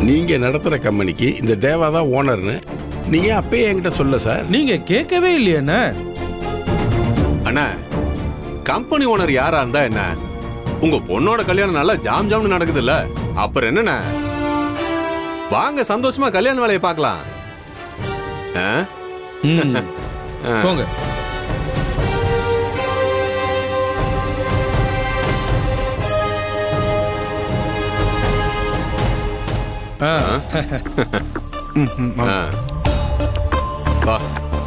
நீங்க நடத்துற கம்பெனிக்கு இந்த தேவா தான் ஓனர்னு நீங்க அப்பயே என்கிட்ட சொல்ல சார் நீங்க கேட்கவே இல்லையண்ணே அண்ணா கம்பெனி ஓனர் யாரா இருந்தா என்ன உங்க பொண்ணோட கல்யாணம் நல்லா ஜாம் ஜாம்னு நடக்குது இல்ல அப்புறம் என்னண்ணே வாங்க சந்தோஷமா கல்யாண வேலையை பார்க்கலாம் ஆ? ம். போங்க ஆ ஆ. வா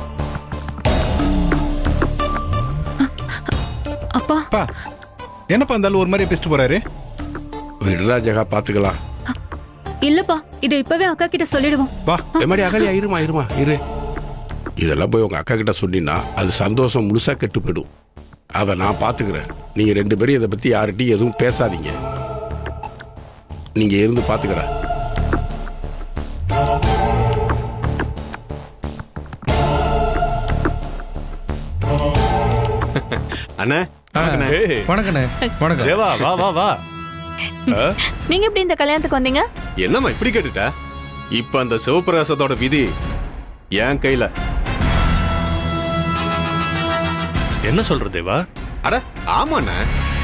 அப்பா அப்பா என்னப்பா இருந்தாலும் ஒரு மாதிரி பேசிட்டு போறாரு விடுறா ஜெகா பாத்துக்கலாம் இல்லப்பா இதை இப்பவே அக்கா கிட்ட சொல்லிடுவோம் வா எம்மாடி அகலியா இருமா இருமா இரு இதெல்லாம் போய் உங்க அக்கா கிட்ட சொன்னீங்கன்னா அது சந்தோஷம் முழுசா கெட்டு போயிடும் அதை நான் பாத்துக்கிறேன் நீங்க ரெண்டு பேரும் இதை பத்தி யார்கிட்டயும் எதுவும் பேசாதீங்க நீங்க இருந்து பாத்துக்கடா அண்ணே ஆ. ஏய். வணக்கண்ணே வணக்கம் தேவா வா வா வா ஆ? நீங்க எப்படி இந்த கல்யாணத்துக்கு வந்தீங்க என்னம்மா இப்படி கேட்டுட்ட இப்ப அந்த சிவபிரகாசத்தோட விதி என் கையில என்ன சொல்ற தேவா அட ஆமாண்ணே